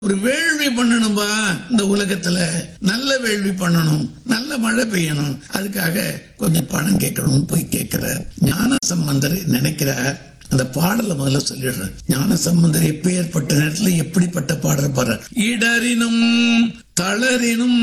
ஒரு வேள்வி பண்ணணும்பா இந்த உலகத்துல நல்ல வேள்வி பண்ணணும் நல்ல மழை பெய்யணும் அதுக்காக கொஞ்சம் பணம் கேட்கணும்னு போய் கேட்கிறார் ஞான சம்பந்தர் நினைக்கிறார் அந்த பாடலை முதல்ல சொல்லிடுறேன் ஞான சம்பந்தர் எப்பேற்பட்ட நேரத்துல எப்படிப்பட்ட பாடல் பாடுறார் இடரினும் தளரினும்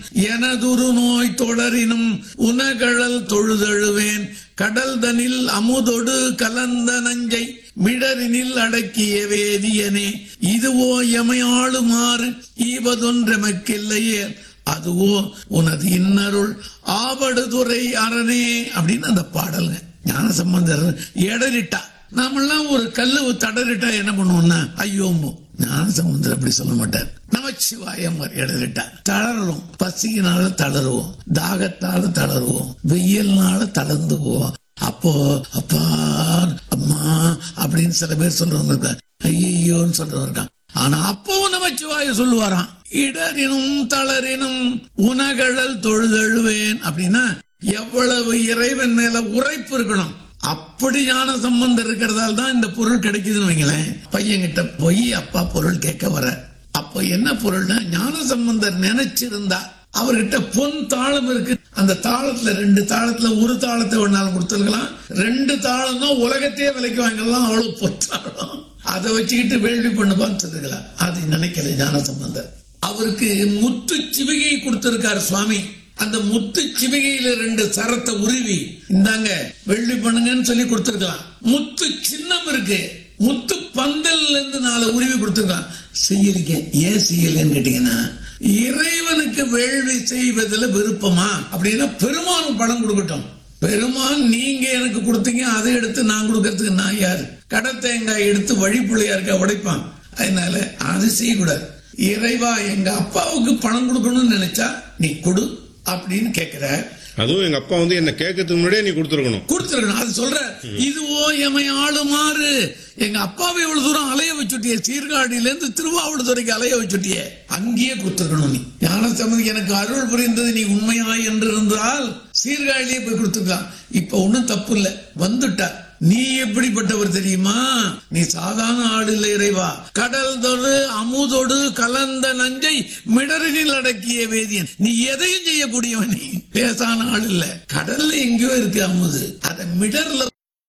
எனதுரு நோய் தொடரினும் உனகழல் தொழுதழுவேன் கடல் தனில் அமுதொடு கலந்த நஞ்சை மிடரினில் அடக்கிய வேதியனே இதுவோ எமையாளுமாறு ஈவதொன்றெமக்கில்லையே அதுவோ உனது இன்னருள் ஆவடுதுறை அரணே அப்படின்னு அந்த பாடலுங்க ஞான சம்பந்தர் எடரிட்டா நாமெல்லாம் ஒரு கல்லு தடரிட்டா என்ன பண்ணுவோம்னா ஐயோம்போ ஞான சம்பந்தர் அப்படி சொல்ல மாட்டார் நமச்சிவாயம் இடரிட்டா தளரும் பசியினால தளருவோம் தாகத்தால தளருவோம் வெயில்னால தளர்ந்து போவோம் அப்போ அப்பா அம்மா அப்படின்னு சில பேர் சொல்றவங்க இருக்காங்க ஐயோன்னு சொல்றவங்க இருக்காங்க ஆனா அப்பவும் நமச்சிவாய சொல்லுவாராம் இடரினும் தளரினும் உனகழல் தொழுதழுவேன் அப்படின்னா எவ்வளவு இறைவன் மேல உரைப்பு இருக்கணும் அப்படி ஞான சம்பந்தம் இருக்கிறதால தான் இந்த பொருள் கிடைக்குதுன்னு வைங்களேன் பையன்கிட்ட போய் அப்பா பொருள் கேட்க வர அப்போ என்ன பொருள்னா ஞான சம்பந்தர் நினைச்சிருந்தா அவர்கிட்ட பொன் தாளம் இருக்கு அந்த தாளத்துல ரெண்டு தாளத்துல ஒரு தாளத்தை ஒன்னாலும் கொடுத்துருக்கலாம் ரெண்டு தாளம் தான் உலகத்தையே விலைக்கு வாங்கலாம் அவ்வளவு பொற்றாளம் அதை வச்சுக்கிட்டு வேள்வி பண்ணுப்பான்னு சொல்லிருக்கலாம் அது நினைக்கல ஞான சம்பந்தர் அவருக்கு முத்து சிவிகை கொடுத்திருக்காரு சுவாமி அந்த முத்து சிவிகையில ரெண்டு சரத்தை உருவி இந்தாங்க வெள்ளி பண்ணுங்கன்னு சொல்லி கொடுத்திருக்கலாம் முத்து சின்னம் இருக்கு முத்து பந்தல்ல இருந்து நாலு உருவி கொடுத்திருக்கான் செய்யலிக்க ஏன் செய்யலன்னு கேட்டீங்கன்னா இறைவனுக்கு வேள்வி செய்வதில் விருப்பமா அப்படின்னா பெருமான் பணம் கொடுக்கட்டும் பெருமான் நீங்க எனக்கு கொடுத்தீங்க அதை எடுத்து நான் கொடுக்கறதுக்கு நான் யாரு கடை தேங்காய் எடுத்து வழிப்புள்ளையாருக்கா உடைப்பான் அதனால அது செய்யக்கூடாது இறைவா எங்க அப்பாவுக்கு பணம் கொடுக்கணும்னு நினைச்சா நீ கொடு அப்படின்னு கேக்குற அதுவும் எங்க அப்பா வந்து என்ன கேட்கறதுக்கு முன்னாடியே நீ கொடுத்துருக்கணும் கொடுத்துருக்கணும் அது சொல்ற இதுவோ எமை ஆளுமாறு எங்க அப்பாவை இவ்வளவு தூரம் அலைய வச்சுட்டியே சீர்காழியில இருந்து திருவாவூடுதுறைக்கு அலைய வச்சுட்டியே அங்கேயே கொடுத்துருக்கணும் நீ ஞான சம்மதி எனக்கு அருள் புரிந்தது நீ உண்மையா என்று இருந்தால் சீர்காழியே போய் கொடுத்துருக்கலாம் இப்ப ஒண்ணும் தப்பு இல்ல வந்துட்டா நீ எப்படிப்பட்டவர் தெரியுமா நீ சாதாரண ஆடு இல்லை இறைவா கடல் தொடு அமுதொடு கலந்த நஞ்சை மிடரினில் அடக்கிய வேதியன் நீ எதையும் செய்யக்கூடியவன் நீ பேசான ஆள் இல்ல கடல்ல எங்கேயோ இருக்கு அமுது அத மிடர்ல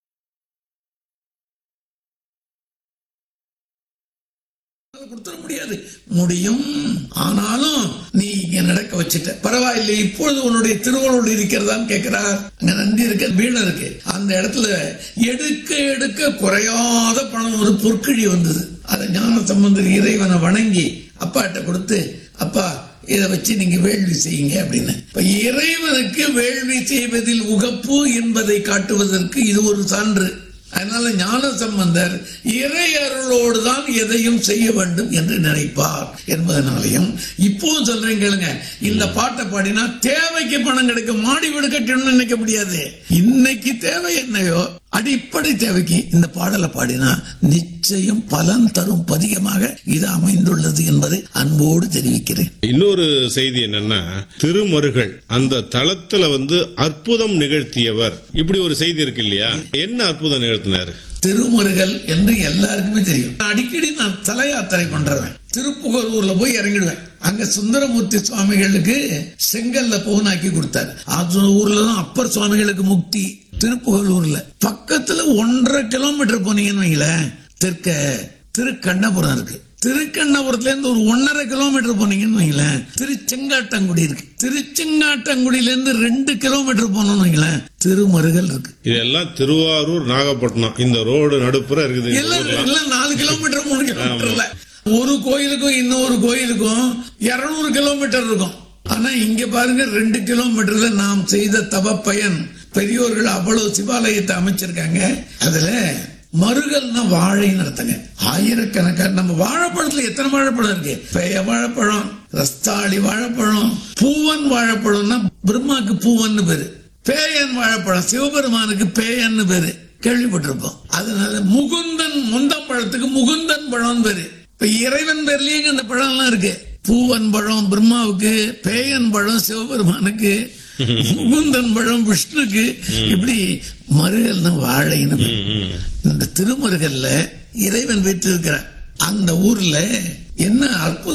கொடுத்துட முடியாது முடியும் ஆனாலும் நீ இங்க நடக்க வச்சுட்ட பரவாயில்லை இப்பொழுது உன்னுடைய திருவள்ளூர் இருக்கிறதான்னு கேட்கிறார் அங்க நந்தி இருக்க வீணம் இருக்கு அந்த இடத்துல எடுக்க எடுக்க குறையாத பணம் ஒரு பொற்கிழி வந்தது அதை ஞான சம்பந்தர் இறைவனை வணங்கி அப்பாட்ட கொடுத்து அப்பா இதை வச்சு நீங்க வேள்வி செய்யுங்க அப்படின்னு இப்ப இறைவனுக்கு வேள்வி செய்வதில் உகப்பு என்பதை காட்டுவதற்கு இது ஒரு சான்று அதனால ஞான சம்பந்தர் இறை அருளோடு தான் எதையும் செய்ய வேண்டும் என்று நினைப்பார் என்பதனாலையும் இப்பவும் சொல்றேன் கேளுங்க இந்த பாட்டை பாடினா தேவைக்கு பணம் கிடைக்கும் மாடி வீடு கட்டணும்னு நினைக்க முடியாது இன்னைக்கு தேவை என்னையோ அடிப்படை தேவைக்கு இந்த பாடலை பாடினா நிச்சயம் பலன் தரும் பதிகமாக இது அமைந்துள்ளது என்பதை அன்போடு தெரிவிக்கிறேன் இன்னொரு செய்தி என்னன்னா திருமருகள் அந்த தளத்துல வந்து அற்புதம் நிகழ்த்தியவர் இப்படி ஒரு செய்தி இருக்கு இல்லையா என்ன அற்புதம் நிகழ்த்தினாரு திருமுருகல் என்று எல்லாருக்குமே தெரியும் அடிக்கடி நான் தல யாத்திரை பண்றேன் திருப்புகலூர்ல போய் இறங்கிடுவேன் அங்க சுந்தரமூர்த்தி சுவாமிகளுக்கு செங்கல்ல பவுனாக்கி கொடுத்தாரு அது ஊர்ல தான் அப்பர் சுவாமிகளுக்கு முக்தி திருப்புகலூர்ல பக்கத்துல ஒன்றரை கிலோமீட்டர் போனீங்கன்னு வைங்களேன் தெற்க திருக்கண்ணபுரம் இருக்கு திருக்கண்ணபுரத்துல இருந்து ஒரு ஒன்னரை கிலோமீட்டர் போனீங்கன்னு வைங்களேன் திருச்செங்காட்டங்குடி இருக்கு திருச்செங்காட்டங்குடியில இருந்து ரெண்டு கிலோமீட்டர் போனோம்னு வைங்களேன் திருமருகல் இருக்கு இதெல்லாம் திருவாரூர் நாகப்பட்டினம் இந்த ரோடு நடுப்புற இருக்குது இந்த எல்லாம் ஊர்ல. எல்லாம் நாலு கிலோமீட்டர் மூணு கிலோமீட்டர்ல ஒரு கோயிலுக்கும் இன்னொரு கோயிலுக்கும் இருநூறு கிலோமீட்டர் இருக்கும் ஆனா இங்க பாருங்க ரெண்டு கிலோமீட்டர்ல நாம் செய்த தவ பயன் பெரியோர்கள் அவ்வளவு சிவாலயத்தை அமைச்சிருக்காங்க அதுல மருகல்னா வாழைன்னு அர்த்தங்க ஆயிரக்கணக்கான நம்ம வாழைப்பழத்துல எத்தனை வாழைப்பழம் இருக்கு பெய வாழைப்பழம் ரஸ்தாளி வாழைப்பழம் பூவன் வாழைப்பழம்னா பிரம்மாக்கு பூவன்னு பேரு பேயன் வாழைப்பழம் சிவபெருமானுக்கு பேயன்னு பேரு கேள்விப்பட்டிருப்போம் அதனால முகுந்தன் முந்தப்பழத்துக்கு முகுந்தன் பழம் பேரு இப்ப இறைவன் பேர்லயே இந்த பழம் எல்லாம் இருக்கு பூவன் பழம் பிரம்மாவுக்கு பேயன் பழம் சிவபெருமானுக்கு முகுந்தன் பழம் விஷ்ணுக்கு இப்படி மருகல் வாழைன்னு பேரு. இந்த திருமருகல்ல இறைவன் பெற்றிருக்கிறார் அந்த ஊர்ல என்ன அற்புதம்